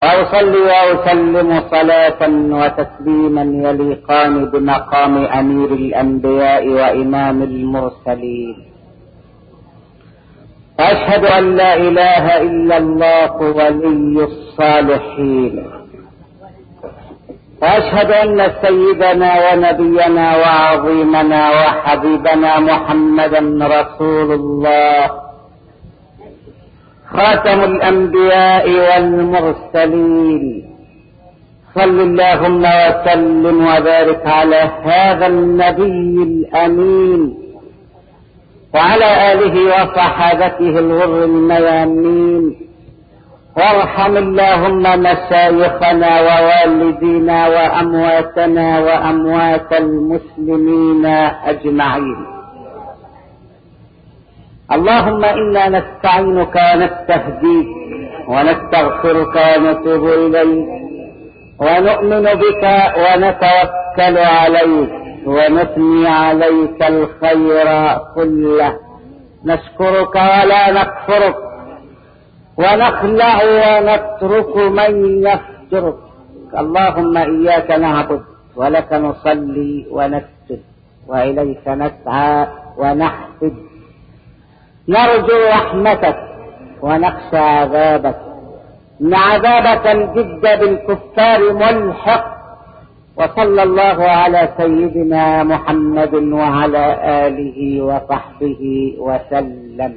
وأصلي وأسلم صلاة وتسليما يليقان بمقام أمير الأنبياء وإمام المرسلين وأشهد أن لا إله إلا الله ولي الصالحين وأشهد أن سيدنا ونبينا وعظيمنا وحبيبنا محمدا رسول الله خاتم الانبياء والمرسلين صل اللهم وسلم وبارك على هذا النبي الامين وعلى اله وصحابته الغر الميامين وارحم اللهم مشايخنا ووالدينا وامواتنا واموات المسلمين اجمعين اللهم انا نستعينك ونستهديك ونستغفرك ونتوب اليك ونؤمن بك ونتوكل عليك ونثني عليك الخير كله نشكرك ولا نكفرك ونخلع ونترك من يفجرك اللهم اياك نعبد ولك نصلي ونسجد واليك نسعى ونحفد نرجو رحمتك ونخشى عذابك ان عذابك الجد بالكفار ملحق وصلى الله على سيدنا محمد وعلى اله وصحبه وسلم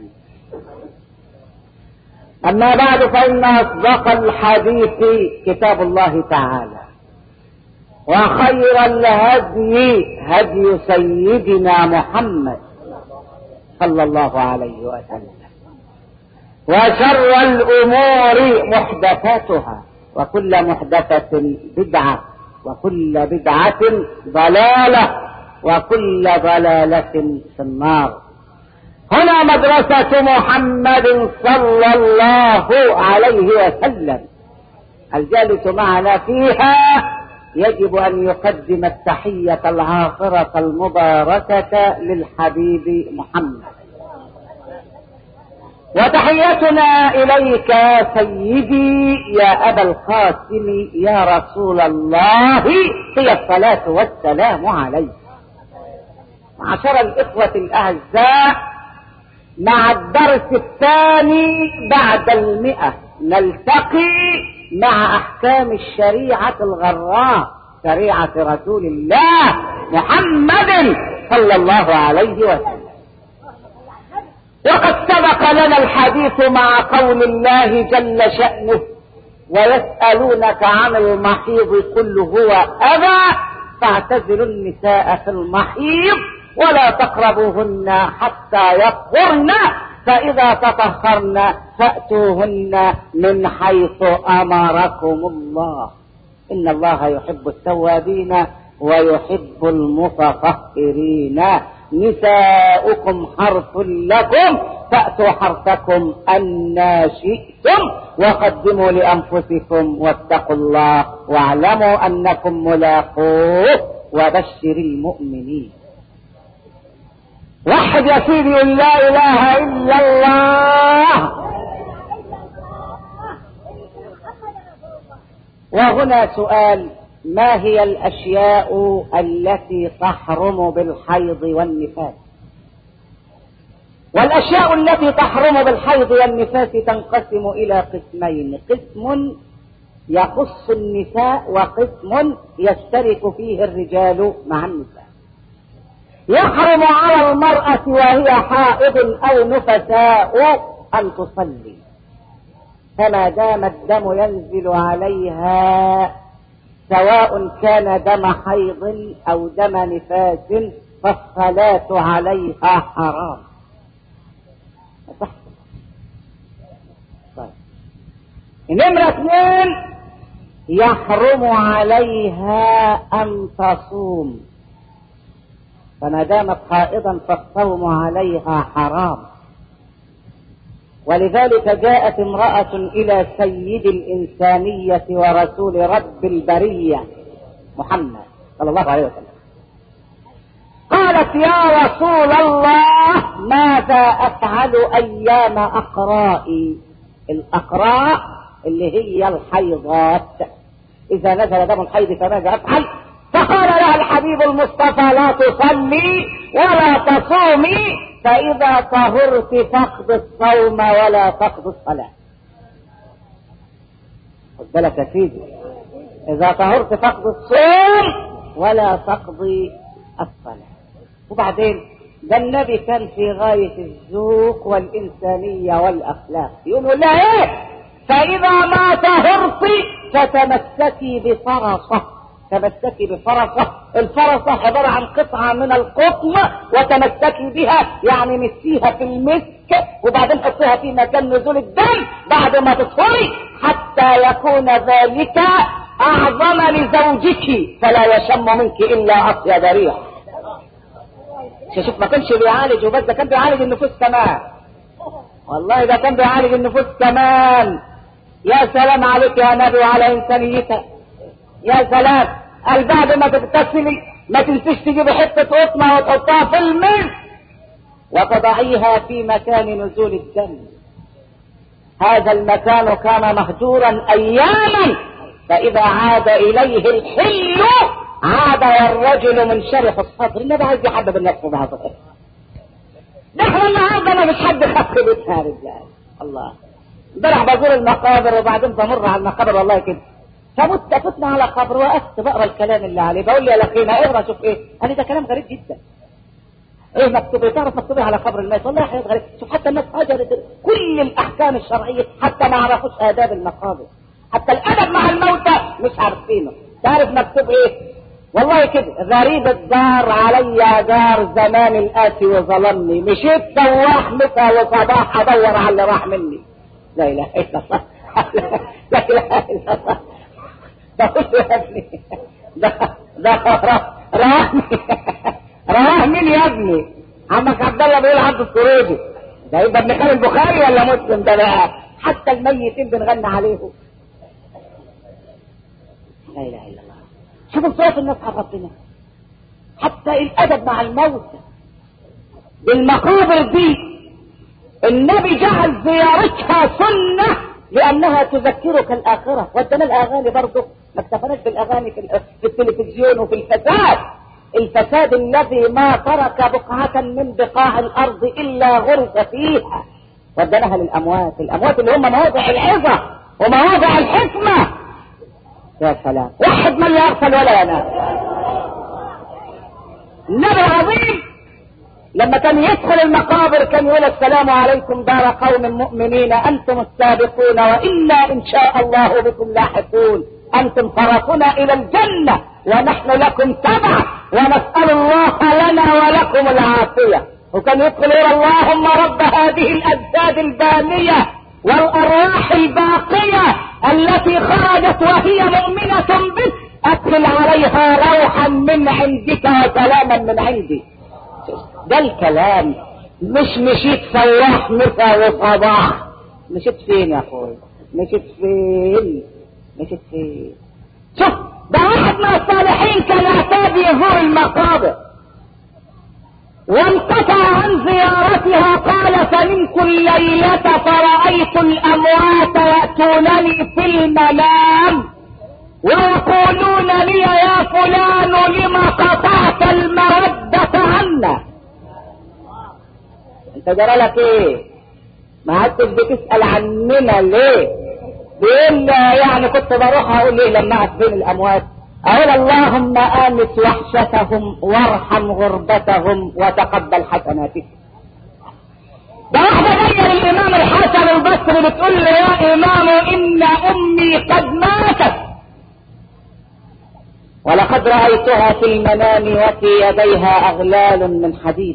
اما بعد فان اصدق الحديث كتاب الله تعالى وخير الهدي هدي سيدنا محمد صلى الله عليه وسلم وشر الامور محدثاتها وكل محدثة بدعة وكل بدعة ضلالة وكل ضلالة في النار هنا مدرسة محمد صلى الله عليه وسلم الجالس معنا فيها يجب ان يقدم التحية العاطرة المباركة للحبيب محمد وتحيتنا اليك سيدي يا ابا القاسم يا رسول الله هي الصلاة والسلام عليك معشر الاخوة الاعزاء مع الدرس الثاني بعد المئة نلتقي مع احكام الشريعة الغراء شريعة رسول الله محمد صلى الله عليه وسلم وقد سبق لنا الحديث مع قول الله جل شأنه ويسألونك عن المحيض قل هو أذى فاعتزلوا النساء في المحيض ولا تقربوهن حتى يطهرن فإذا تطهرن فأتوهن من حيث أمركم الله إن الله يحب التوابين ويحب المتطهرين نساؤكم حرث لكم فأتوا حرثكم أنا شئتم وقدموا لأنفسكم واتقوا الله واعلموا أنكم ملاقوه وبشر المؤمنين وحد يا سيدي لا اله الا الله وهنا سؤال ما هي الاشياء التي تحرم بالحيض والنفاس والاشياء التي تحرم بالحيض والنفاس تنقسم الى قسمين قسم يخص النساء وقسم يشترك فيه الرجال مع النساء يحرم على المرأة وهي حائض أو نفساء أن تصلي فما دام الدم ينزل عليها سواء كان دم حيض أو دم نفاس فالصلاة عليها حرام طيب. نمرة اثنين يحرم عليها أن تصوم فما دامت حائضا فالصوم عليها حرام ولذلك جاءت امرأة إلى سيد الإنسانية ورسول رب البرية محمد صلى الله عليه وسلم قالت يا رسول الله ماذا أفعل أيام أقرائي الأقراء اللي هي الحيضات اذا نزل دم الحيض فماذا افعل فقال لها الحبيب المصطفى لا تصلي ولا تصومي فاذا طهرت فقد الصوم ولا فقد الصلاه خد بالك يا سيدي اذا طهرت فقد الصوم ولا تقضي الصلاه وبعدين ده النبي كان في غاية الذوق والإنسانية والأخلاق يقولوا لا إيه فإذا ما طهرت فتمسكي بفرصة تمسكي بفرصة الفرصة عبارة عن قطعة من القطن وتمسكي بها يعني مسيها في المسك وبعدين حطيها في مكان نزول الدم بعد ما تصفري حتى يكون ذلك أعظم لزوجك فلا يشم منك إلا أطيب ريح شوف ما كانش بيعالج وبس ده كان بيعالج النفوس كمان والله ده كان بيعالج النفوس كمان يا سلام عليك يا نبي وعلى انسانيتك يا سلام قال بعد ما تغتسلي ما تنسيش تجيبي حته قطنه وتحطها في الماء وتضعيها في مكان نزول الدم هذا المكان كان مهجورا اياما فاذا عاد اليه الحل عاد والرجل منشرح الصدر النبي عايز يحبب الناس في بعضها ده احنا النهارده ما فيش حد خف بيتها يا رجال الله امبارح بزور المقابر وبعدين بمر على المقابر والله كده فمت فتنا على قبر وقفت بقرا الكلام اللي عليه بقول لي يا اخينا اقرا شوف ايه قال لي ده كلام غريب جدا ايه مكتوب ايه تعرف مكتوب إيه على قبر الميت والله حاجات غريب شوف حتى الناس هجرت كل الاحكام الشرعيه حتى ما عرفوش اداب المقابر حتى الادب مع الموتى مش عارفينه تعرف مكتوب ايه والله كده غريب الدار علي دار زمان الآتي وظلمني مشيت سواح مسا وصباح ادور على اللي راح مني لا اله الا الله لا اله الا الله ده قلت يا ابني ده ده راح راح مين يا ابني عمك عبد الله بيقول عبد السروجي ده يبقى ابن خالد البخاري ولا مسلم ده بقى حتى الميتين بنغني عليهم لا اله الا الله شوفوا صوت الناس على ربنا حتى الادب مع الموت بالمقابر دي النبي جعل زيارتها سنة لأنها تذكرك الآخرة ودنا الأغاني برضه ما اكتفناش بالأغاني في, في التلفزيون وفي الفساد الفساد الذي ما ترك بقعة من بقاع الأرض إلا غرس فيها ودناها للأموات الأموات اللي هم مواضع العظة ومواضع الحكمة يا سلام واحد من لا يغفل ولا ينام النبي العظيم لما كان يدخل المقابر كان يقول السلام عليكم دار قوم مؤمنين انتم السابقون وانا ان شاء الله بكم لاحقون انتم فرسنا الى الجنه ونحن لكم تبع ونسال الله لنا ولكم العافيه وكان يدخل يقول اللهم رب هذه الاجساد الباليه والارواح الباقيه التي خرجت وهي مؤمنه بك ادخل عليها روحا من عندك وسلاما من عندي ده الكلام مش مشيت سواح مسا وصباح مشيت فين يا اخوي مشيت فين مشيت فين شوف ده واحد من الصالحين كان اعتاد يزور المقابر وانقطع عن زيارتها قال فنمت الليلة فرأيت الأموات يأتونني في المنام ويقولون لي يا فلان لما قطعت المودة عنا انت جرى لك ايه ما عدتش بتسأل عننا ليه بيقول يعني كنت بروح اقول ليه لما بين الاموات اقول اللهم امس وحشتهم وارحم غربتهم وتقبل حسناتهم ده واحدة جاية للإمام الحسن البصري بتقول له يا إمام إن أمي قد ماتت ولقد رأيتها في المنام وفي يديها أغلال من حديد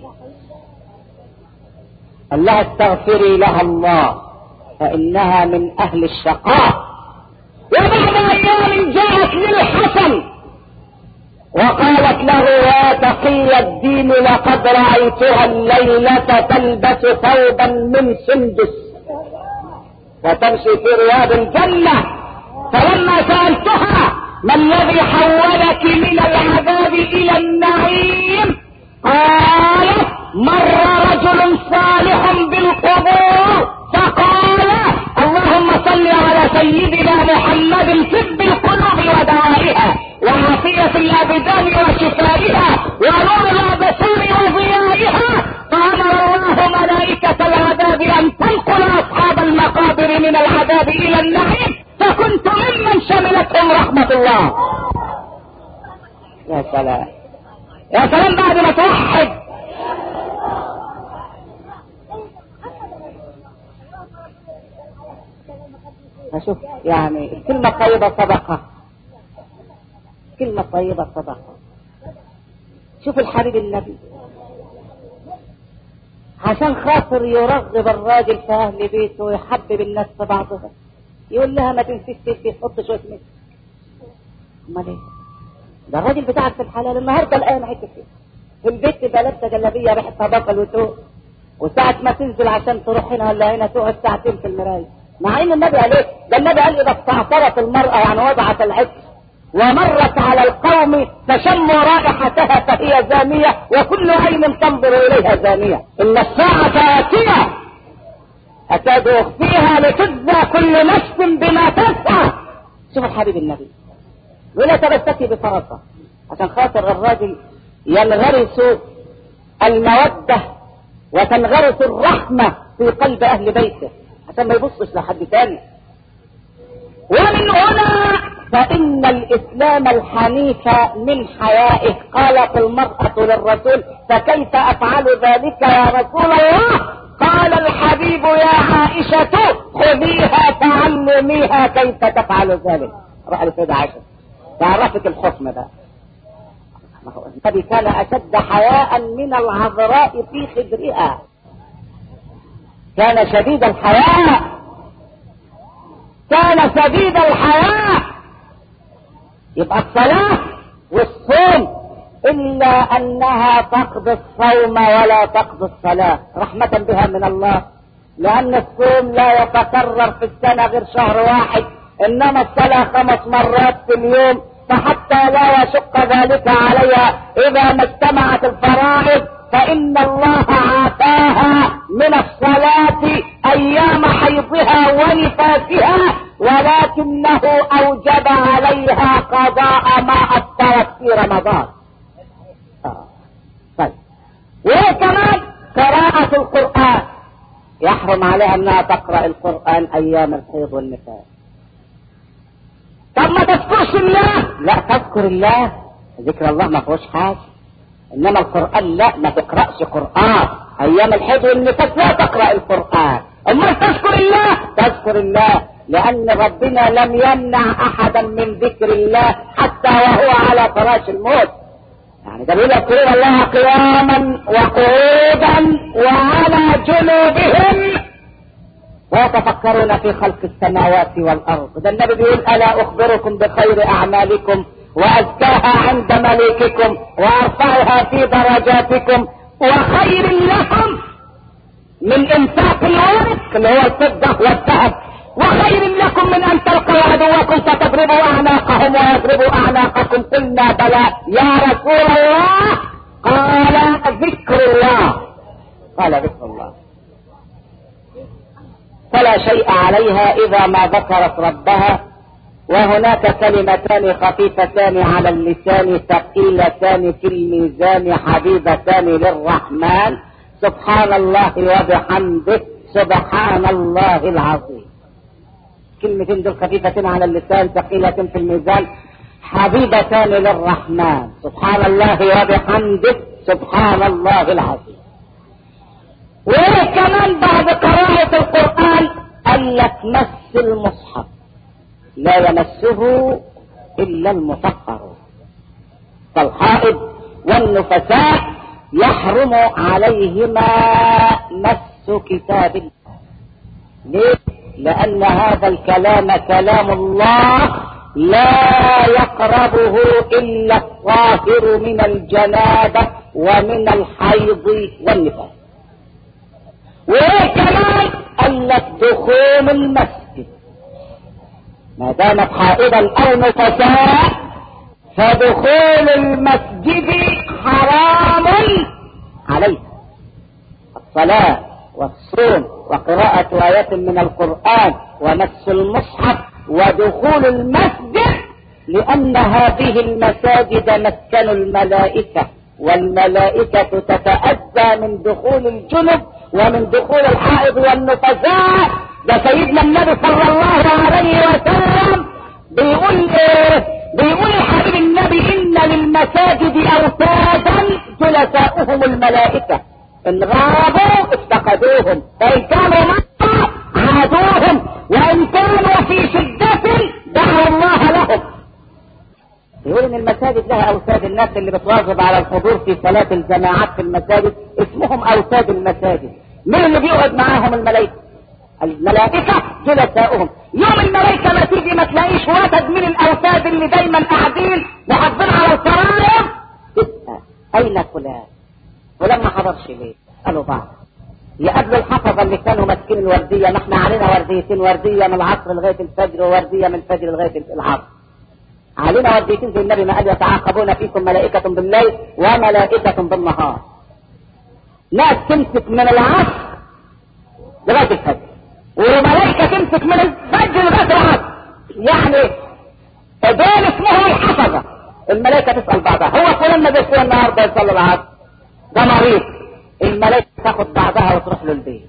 قال لها استغفري لها الله فإنها من أهل الشقاء وبعد أيام جاءت للحسن وقالت له يا تقي الدين لقد رأيتها الليلة تلبس ثوبا من سندس وتمشي في رياض الجنة فلما سألتها ما الذي حولك من العذاب إلى النعيم قالت مر رجل صالح بالقبور فقال اللهم صل على سيدنا محمد طب القلوب ودوائها وعافية الابدان وشفائها ونور الابصار وضيائها فامر الله ملائكة العذاب ان تنقل اصحاب المقابر من العذاب الى النعيم فكنت ممن شملتهم رحمة الله يا سلام يا سلام بعد ما توحد فشوف يعني الكلمة الطيبة صدقة كلمة طيبة صدقة شوف الحبيب النبي عشان خاطر يرغب الراجل في اهل بيته ويحبب الناس في بعضهم يقول لها ما تنسيش تدي تحط شويه ملح امال ايه ده الراجل بتاعك في الحلال النهارده الان حته فيه في البيت تبقى لابسه جلابيه ريحتها بصل وتوق وساعة ما تنزل عشان تروح هنا ولا هنا تقعد ساعتين في المراية مع ان النبي قال ايه؟ ده النبي قال اذا استعطرت المرأة يعني وضعت العطر ومرت على القوم فشموا رائحتها فهي زانية وكل عين تنظر اليها زانية ان الساعة آتية أكاد أخفيها لتجزى كل نفس بما تسعى شوف الحبيب النبي ولا تبتكي بفرصة عشان خاطر الراجل ينغرس المودة وتنغرس الرحمة في قلب أهل بيته عشان ما يبصش لحد تاني ومن هنا فإن الإسلام الحنيف من حيائه قالت المرأة للرسول فكيف أفعل ذلك يا رسول الله قال الحبيب يا عائشة خذيها تعلميها كيف تفعل ذلك روح لسيدة عائشة تعرفك الحكم ده النبي كان أشد حياء من العذراء في خدرها كان شديد الحياء كان شديد الحياء يبقى الصلاة والصوم إلا أنها تقضي الصوم ولا تقضي الصلاة رحمة بها من الله لأن الصوم لا يتكرر في السنة غير شهر واحد إنما الصلاة خمس مرات في اليوم فحتى لا يشق ذلك عليها إذا ما اجتمعت الفرائض فإن الله عافاها من الصلاة أيام حيضها ونفاسها ولكنه أوجب عليها قضاء ما أثرت في رمضان آه. طيب وكمان قراءة القرآن يحرم عليها أنها تقرأ القرآن أيام الحيض والنفاس طب ما تذكرش الله لا تذكر الله ذكر الله ما فيهوش حاجة انما القرآن لا ما تقرأش قرآن ايام الحيض والنفاس لا تقرأ القرآن اما تذكر الله تذكر الله لان ربنا لم يمنع احدا من ذكر الله حتى وهو على فراش الموت يعني ده بيقول يذكرون الله قياما وقعودا وعلى جنوبهم ويتفكرون في خلق السماوات والارض ده النبي بيقول الا اخبركم بخير اعمالكم وازكاها عند مليككم وارفعها في درجاتكم وخير لكم من انفاق الورق اللي هو الفضه والذهب وخير لكم من ان تلقوا عدوكم فتضربوا اعناقهم ويضربوا اعناقكم قلنا بلى يا رسول الله قال ذكر الله قال ذكر الله فلا شيء عليها اذا ما ذكرت ربها وهناك كلمتان خفيفتان على اللسان ثقيلتان في الميزان حبيبتان للرحمن سبحان الله وبحمده سبحان الله العظيم كلمتين دول خفيفتين على اللسان ثقيلتين في الميزان حبيبتان للرحمن سبحان الله وبحمده سبحان الله العظيم وكمان بعد قراءة القرآن قال لك مس المصحف لا يمسه إلا المطهر فالحائض والنفساء يحرم عليهما مس كتاب الله ليه؟ لأن هذا الكلام كلام الله لا يقربه إلا الطاهر من الجنابة ومن الحيض والنفاس وكمان قال لك دخول المسجد ما دامت حائضا او نفساء فدخول المسجد حرام عليها الصلاة والصوم وقراءة آيات من القرآن ومس المصحف ودخول المسجد لأن هذه المساجد مسكن الملائكة والملائكة تتأذى من دخول الجنب ومن دخول الحائض والنفساء ده سيدنا النبي صلى الله عليه وسلم بيقول ايه بيقول الحبيب النبي ان للمساجد اوتادا جلساؤهم الملائكة ان غابوا افتقدوهم فان كانوا معه عادوهم وان كانوا في شدة دعوا الله لهم يقول ان المساجد لها اوتاد الناس اللي بتواظب على الحضور في صلاة الجماعات في المساجد اسمهم اوتاد المساجد مين اللي بيقعد معاهم الملائكة الملائكة جلساؤهم يوم الملائكة ما تيجي ما تلاقيش وتد من الاوتاد اللي دايما قاعدين محافظين على السراير تسأل اين فلان فلان ما حضرش ليه قالوا بعض يقابلوا الحفظة اللي كانوا ماسكين الوردية ما احنا علينا ورديتين وردية من العصر لغاية الفجر ووردية من الفجر لغاية العصر علينا ورديتين زي النبي ما قال يتعاقبون فيكم ملائكة بالليل وملائكة بالنهار ناس تمسك من العصر لغاية الفجر وملائكة تمسك من الفجر لغاية العصر يعني دول اسمهم الحفظة الملائكة تسأل بعضها هو فلان ما بيصير النهارده يصلي العصر ده مريض الملائكة تاخد بعضها وتروح له البيت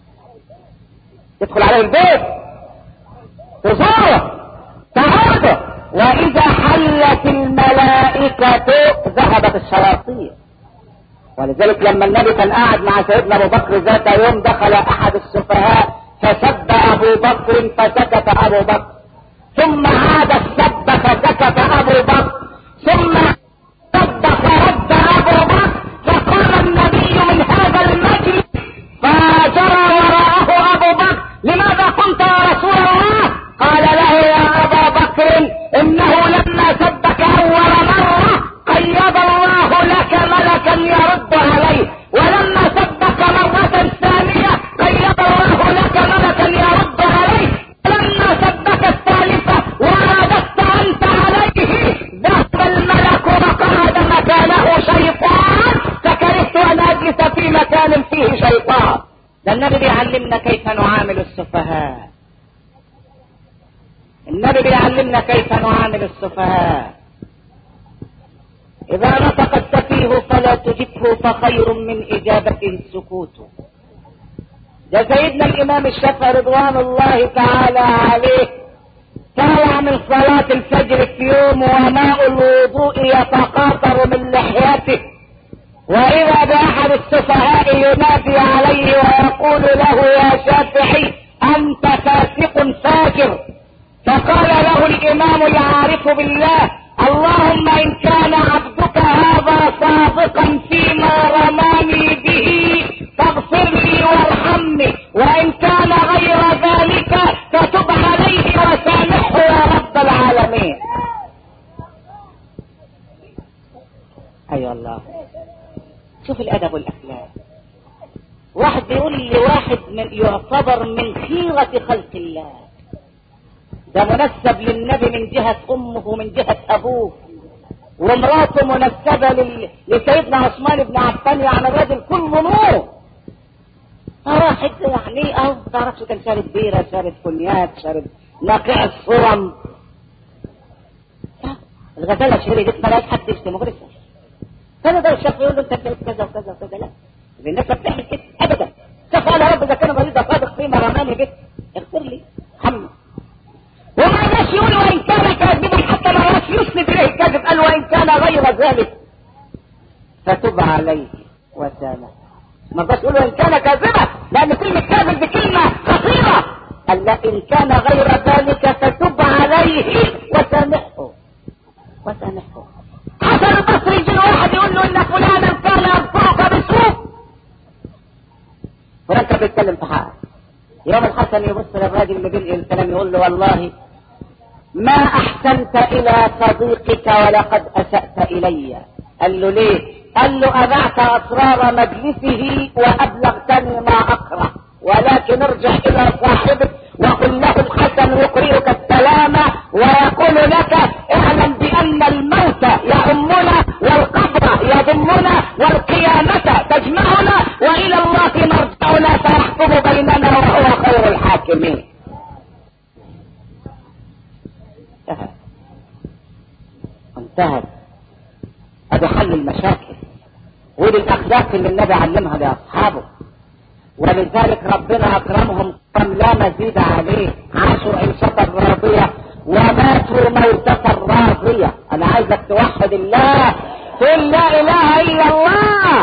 تدخل عليه البيت تزوره تعرضه واذا حلت الملائكة ذهبت الشياطين ولذلك لما النبي كان قاعد مع سيدنا ابو بكر ذات يوم دخل احد السفهاء فسب ابو بكر فسكت ابو بكر ثم عاد السب فسكت ابو بكر ثم سب فرد ابو بكر فقام النبي من هذا المجلس فجرى وراءه ابو بكر لماذا قمت يا رسول الله قال له يا ابا بكر انه لما سبك اول مرة قيض الله لك ملكا يرد عليه ولما سبك مرة ثانية قيض الله لك ملكا يرد عليه ولما سبك الثالثة ورددت انت عليه ذهب الملك وقعد مكانه شيطان فكرهت ان اجلس في مكان فيه شيطان ده النبي بيعلمنا كيف نعامل السفهاء النبي بيعلمنا كيف نعامل السفهاء إذا نطق السفيه فلا تجبه فخير من إجابته السكوت ده سيدنا الإمام الشافعي رضوان الله تعالى عليه طالع من صلاة الفجر في يوم وماء الوضوء يتقاطر من لحيته وإذا بأحد السفهاء ينادي عليه ويقول له يا شافعي أنت فاسق فاجر فقال له الامام العارف بالله اللهم ان كان عبدك هذا صادقا فيما رماني به فاغفر لي وارحمني وان كان غير ذلك فتب عليه وسامحه يا رب العالمين اي أيوة الله شوف الادب والاخلاق واحد بيقول لي واحد من يعتبر من خيرة خلق الله ده منسب للنبي من جهة امه ومن جهة ابوه ومراته منسبة لل... لسيدنا عثمان بن عفان يعني الراجل كله نور واحد يعني اه تعرفش كان شارب بيرة شارب كونياك شارب ناقع الصرم الغزالة الشهيرة دي ما حد يشتمه غير كان ده الشيخ يقول له انت بتعمل كذا وكذا وكذا لا الناس بتعمل كده ابدا شيخ قال يا رب اذا كان مريض صادق فيما رماني بك اغفر لي محمد وما ناس يقول وان كان كاذبا حتى ما ناس يسند اليه الكذب قال وان كان غير ذلك فتب عليه وسامح ما بس يقول وان كان كاذبا لان كلمة كاذب دي كلمة خطيرة قال لا ان كان غير ذلك فتب عليه وسامحه وسامحه حسن البصري يجي واحد يقول له ان فلانا كان يذكرك بسوء فلان كان بيتكلم في حقك يوم الحسن يبص للراجل اللي بينقل الكلام يقول له والله ما احسنت الى صديقك ولقد اسأت الي قال له ليه قال له اذعت اسرار مجلسه وابلغتني ما اكره ولكن ارجع الى صاحبك وقل له الحسن يقرئك السلام ويقول لك اعلم بان الموت يعمنا والقبر يضمنا والقيامة تجمعنا والى الله مرجعنا فيحكم بيننا وهو خير الحاكمين انتهت ادي حل المشاكل ودي الاخلاق اللي النبي علمها لاصحابه ولذلك ربنا اكرمهم قام لا مزيد عليه عاشوا عيشة راضية وماتوا موتة راضية انا عايزك توحد الله قل لا اله الا الله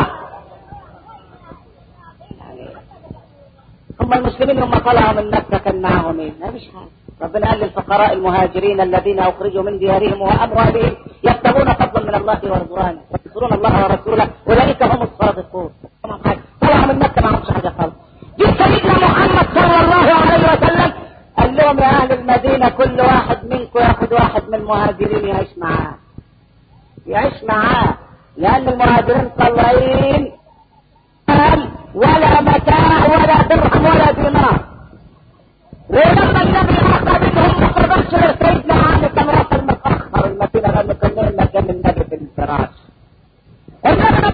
هم المسلمين لما طلعوا من مكة كان معهم ايه؟ ما فيش حاجة ربنا قال للفقراء المهاجرين الذين اخرجوا من ديارهم واموالهم يبتغون فضلا من الله ورضوانه وينصرون الله ورسوله اولئك هم الصادقون طلعوا من مكة ما عملش حاجة خالص جه سيدنا محمد صلى الله عليه وسلم قال لهم يا اهل المدينة كل واحد منكم ياخذ واحد من المهاجرين يعيش معاه يعيش معاه لان المهاجرين طالعين مال ولا متاع ولا درهم ولا دينار ولما النبي اخذ منهم ما قدرش غير سيدنا علي كان وصل متاخر المدينه قال له كان ليه مكان النبي في الفراش النبي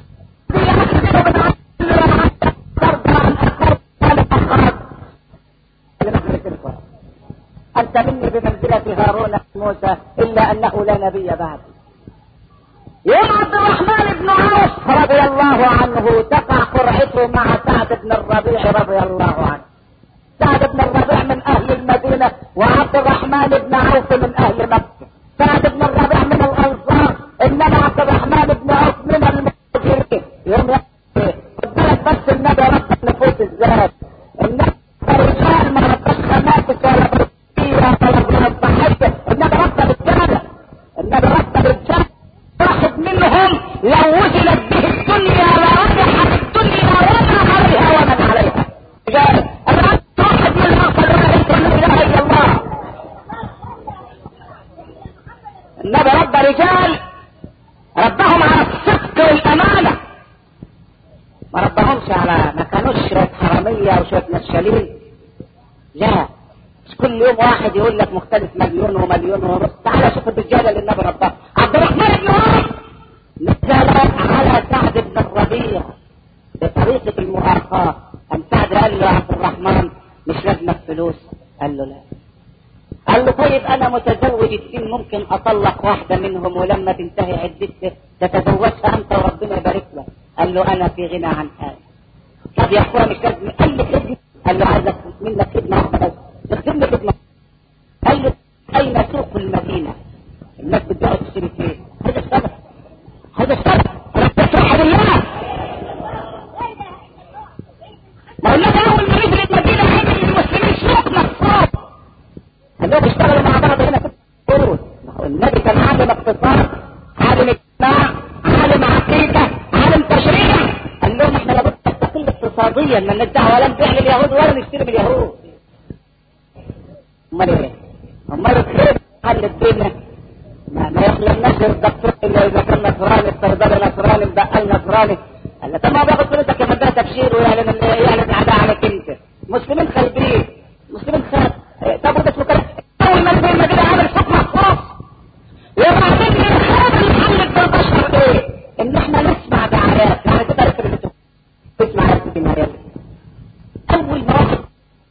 أنت مني بمنزلة هارون موسى إلا أنه لا نبي بعد يوم عبد الرحمن بن عوف رضي الله عنه تقع قرعته مع سعد بن الربيع رضي الله عنه سعد بن الربيع من اهل المدينة وعبد الرحمن بن عوف من اهل مكة سعد بن الربيع من الانصار انما عبد الرحمن بن عوف من المهاجرين يوم خد بالك بس النبي رب النفوس ازاي النبي رجال ما ربش خماسك ولا برسية ولا برضحية النبي رب رجالة النبي رب رجالة واحد منهم لو وزنت به الدنيا لرجحت الدنيا وما عليها ومن عليها رجال الرب واحد من الاخر لا اله الا الله النبي رب رجال ربهم على الصدق والامانه ما ربهمش على ما كانوش شويه حراميه وشويه نشالين لا مش كل يوم واحد يقول لك مختلف مليون ومليون ونص تعالى شوف الرجاله اللي النبي رباه عبد الرحمن بن عوف نزل على سعد بن الربيع بطريقه المؤاخاه ام سعد قال له يا عبد الرحمن مش لازمك فلوس قال له لا قال له طيب انا متزوج الدين ممكن اطلق واحده منهم ولما تنتهي عدتك تتزوجها انت وربنا يبارك لك قال له انا في غنى عن هذا طب يا اخويا مش لازم قال له خدمه قال له عايزك منك خدمه واحده بس اختم لي خدمه قال له اين سوق المدينه الناس بتبيع تشتري فيه هذا السبب هذا السبب ربك توحد الله ما هو النبي اول ما نزل المدينه عمل للمسلمين سوق مخصوص الناس بيشتغلوا مع بعض هنا في القرون النبي كان عالم اقتصاد عالم اجتماع عالم عقيده عالم تشريع قال لهم احنا لابد نستقل اقتصاديا ما ندعي ولا نبيع لليهود ولا نشتري من اليهود امال ايه؟ امال الخير حل الدنيا ما, ما يخلناش الدكتور الا اذا كان نصراني الصيدلي نصراني البقال نصراني قال له طب ما بياخد فلوسك يا مدرسه تبشير ويعلن يعلن عداء عليك انت مسلمين خايبين مسلمين خايب طب وده اسمه كلام اول ما نزل المدينه عمل حكم مخصوص وبعدين من هذا الحل بالبشر ايه؟ ان احنا نسمع دعايات يعني كده ركب تسمع آيات في النهاية اول ما واحد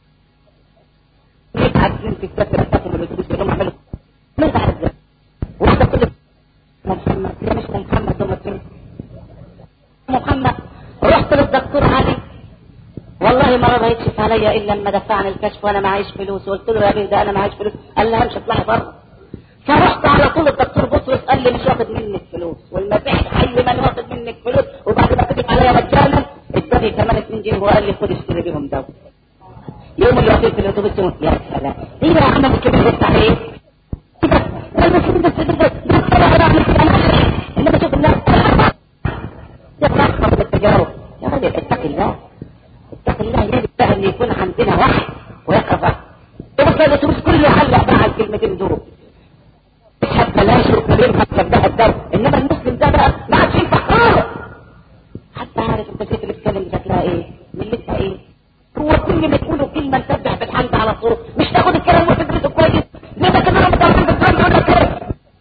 ليه عايزين في السفر السفر الاتوبيس يقوم عملوا مين ده عايز واحدة كل محمد لا مش محمد ده مكين محمد رحت للدكتور علي والله ما رضى يكشف عليا الا لما دفعني الكشف وانا معيش فلوس وقلت له يا بيه ده انا معيش فلوس قال لي همشي اطلعي بره فرحت على طول الدكتور بطرس قال لي مش واخد منك فلوس والمسيح حي من واخد منك فلوس وبعد ما كتب عليا مجانا اداني كمان 2 جنيه وقال لي خد اشتري بيهم دواء يوم اللي واقفين في الاتوبيس يا سلام ايه بقى عمل كده بص عليه كده قال له كده بس كده بس انا بعمل كده انا بشوف الناس يطلع من التجارب يا راجل اتق الله اتق الله يجب بقى ان يكون عندنا وحي ويقظه بص الاتوبيس كله علق بقى على الكلمتين دول اشهد بلاش وكبير حتى ده الدم انما المسلم ده بقى ما عادش ينفع خالص حتى عارف انت الست اللي بتتكلم شكلها ايه ملتها ايه هو كل ما تقولوا كلمه نسبح بالحمد على طول مش تاخد الكلام وتدرسه كويس زي ما كمان متعلم بالكلام يقول لك ايه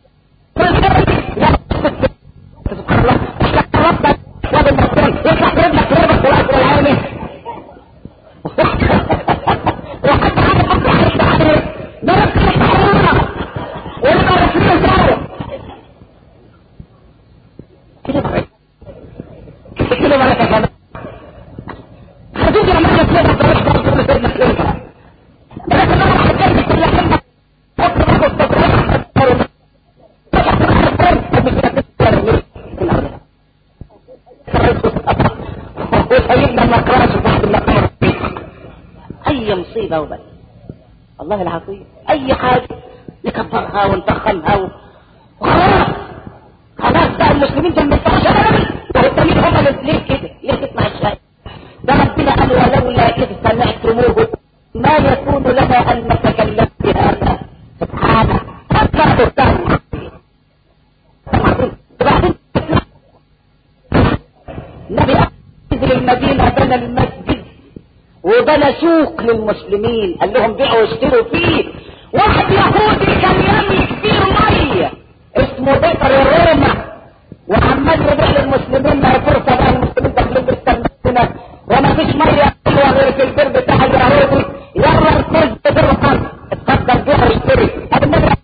لا سبحان الله احنا ربك واد المصري يطلع برجلك ربك والاجر العالمي وحتى عارف حد عارف عليه ده بس الحراره ولا رسميه صاروا كده وبس والله العظيم اي حاجة نكبرها ونضخمها و... وخلاص خلاص بقى المسلمين جنب الفحشاء والتانيين هم اللي ليه كده ليه تسمع الشيء ده ربنا قال ولولا اذ سمعتموه ما يكون لنا ان نتكلم بهذا سبحانه هذا بهتان وبعدين النبي نزل المدينة بنى المسجد وبنى سوق للمسلمين قال لهم بيعوا واشتروا فيه واحد يهودي كان يملك فيه ميه اسمه بيتر الروما وعمال يبيع للمسلمين ما فرصه بقى المسلمين داخلين بالسمنه وما فيش ميه حلوه غير في البير بتاع اليهودي يلا الكل برقم اتفضل بيع واشتري ابو النبي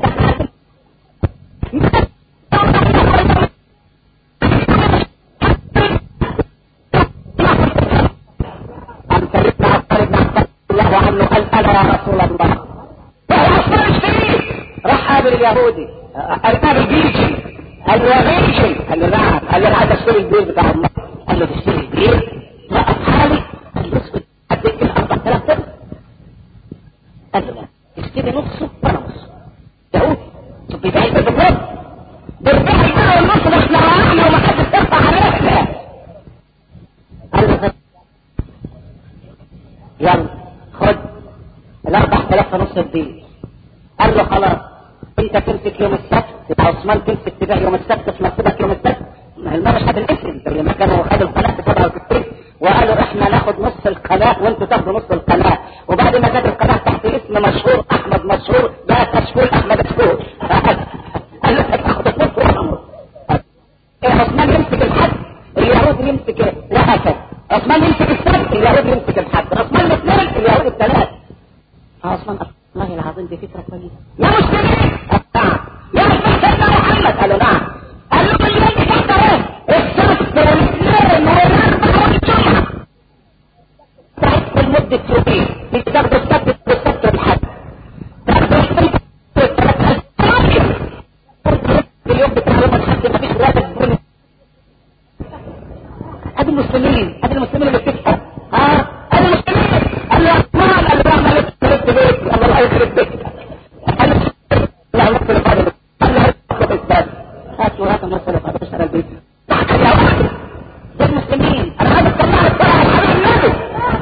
قام سيدنا عبد بن عباس الله عنه قال انا يا رسول الله وهو اصلا الشريف راح قابل اليهودي قابل بيجي قال له يا بيجي قال له نعم قال له انا عايز اشتري البير بتاع الله قال له تشتري البير وقف حالي قال له اسكت اديك ال 4000 درهم قال له لا تشتري نصه وانا نصه يهودي شوف بيبيع البير بالنص بيبيع البير والنص ده احنا وقعنا وما حدش يرفع علينا قال له طب يلا خد الاربع تلاف ونص الدين قال له خلاص انت تمسك يوم السبت يبقى عثمان تمسك تبيع يوم السبت في مكتبك يوم السبت ما المرة مش هتنقسم زي ما كانوا خدوا القناة في 67 وقالوا احنا ناخد نص القناة وانتوا تاخدوا نص القناة وبعد ما جت القناة تحت اسم مشهور احمد مشهور بقى مشهور احمد مشهور قال له تاخد النص وانا عثمان يمسك الحد اليهود يمسك وهكذا عثمان يمسك السبت اليهود يمسك الحد عثمان الاثنين اليهود الثلاث عثمان والله العظيم دي فكره كويسه يا مسلمين نعم يا مسلمين سيدنا محمد قالوا نعم قال له اليوم بتاعت ايه السبت والاثنين والاربعاء والجمعه تعبت لمده يومين مش تاخدوا السبت والسبت والحد تاخدوا السبت والثلاث اليوم بتاع يوم الحد مفيش ولا تكون ادي المسلمين ادي المسلمين اللي بتفهم ها ادي المسلمين قال له عثمان قال له اعمل لك بيتي قال له الله يخرب بيتك قال له لا نص الفاضل قال له هات الباب هات وهات نص الفاضل اشترى البيت تحت يا واحد ده المسلمين انا عايز اطلع لك طلع الحبيب النبي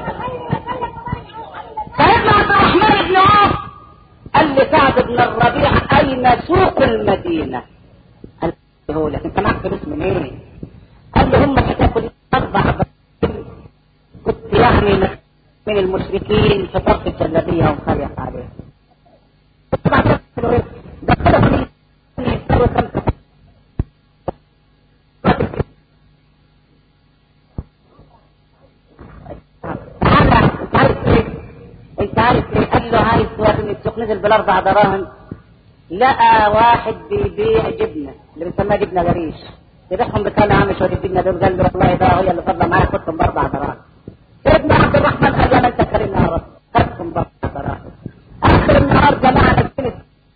سيدنا عبد الرحمن بن عوف قال لسعد بن الربيع اين سوق المدينه قال له لك انت معك فلوس منين قال له هم هتاكل اربع بقين كنت يعني من المشركين في طرف الجلابيه ومخليق عليه طبعا ده كده في يساوي خمسه تعالى انت عارف ايه انت عارف ايه قال له عايز توريني السوق نزل بالاربع دراهم لقى واحد بيبيع جبنه اللي بنسميها جبنه غريش يبيعهم بكام يا عم شويه الجبنه دول قال له والله ده هي اللي فاضله معايا خدتهم باربع دراهم ابن عبد الرحمن قال له ما انت كريم يا رب خدتهم باربع دراهم اخر النهار جماعه نزلت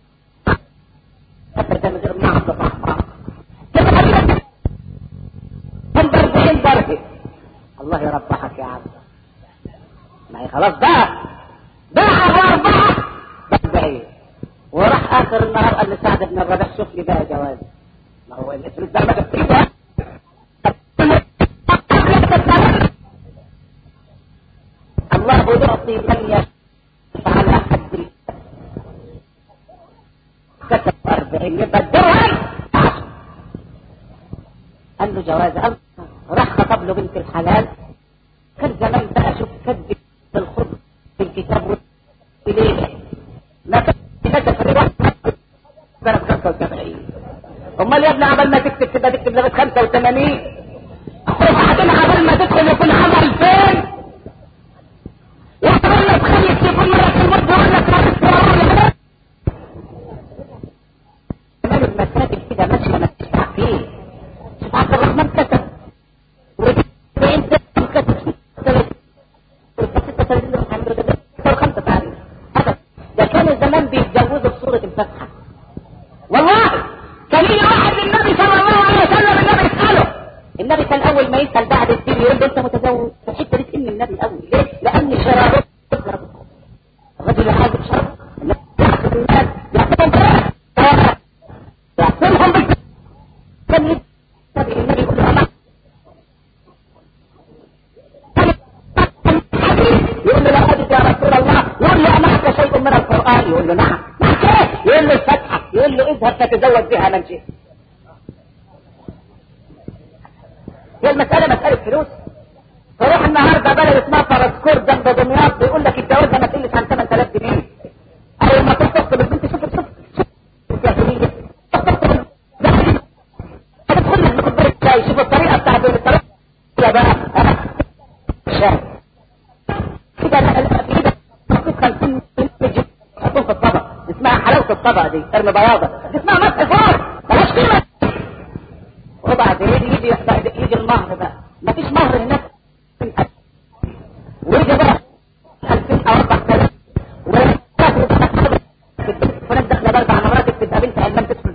حتى من غير ما عبد الرحمن كده قال لك هم ب 40 درهم الله يربحك يا عم ما هي خلاص بقى باع الاربعه ب وراح اخر النهار قال لسعد بن الربيع شوف لي بقى جواز ما هو الفلوس ده ما تكتبها الله يعطي من يشاء على حد كتب أربعين يبقى الدرهم قال له جواز أم راح خطب له بنت الحلال كان زمان بقى شوف كذب الخبز في الكتاب وليلة ما كان كتب في الواحد سنة 75 امال يا ابني عبال ما تكتب تبقى تكتب لغايه 85 وبعدين عبال ما تدخل يكون عمل فين وعبال ما تخليك يكون مرة في المرض ولا مرة في المرض كمان المساجد كده ماشية ما تشفع فيه شوف عبد الرحمن كتب وانت كتب ده كانوا زمان بيتجوزوا بصورة الفتحة والله كان يجي واحد للنبي صلى الله عليه وسلم النبي يسأله النبي كان أول ما يسأل بعد الدين يقول له أنت متزوج الحتة دي تسألني النبي أول ليه؟ لأن شراره فتزوج بها من شئت هي المسألة مسألة فلوس تروح النهارده بلد اسمها فرسكور جنب دمياط بيقول لك الجوازه ما تقلش عن 8000 جنيه اول ما تخطب البنت شوف شوف شوف الجاهليه تخطب هتدخل لك بكوبايه شاي شوف الطريقه بتاعت الطريقه يا بقى شاي كده كده مكتوب 50 جنيه حطوه في الطبق اسمها حلاوه الطبق دي ارمي بياضه دي اسمها مسح فار ملهاش قيمه وبعدين يجي يجي المهر بقى مفيش مهر هناك ويجي بقى 2000 او 4000 ولما تاخد فلان داخله باربع مرات تبقى بنت علمان تدخل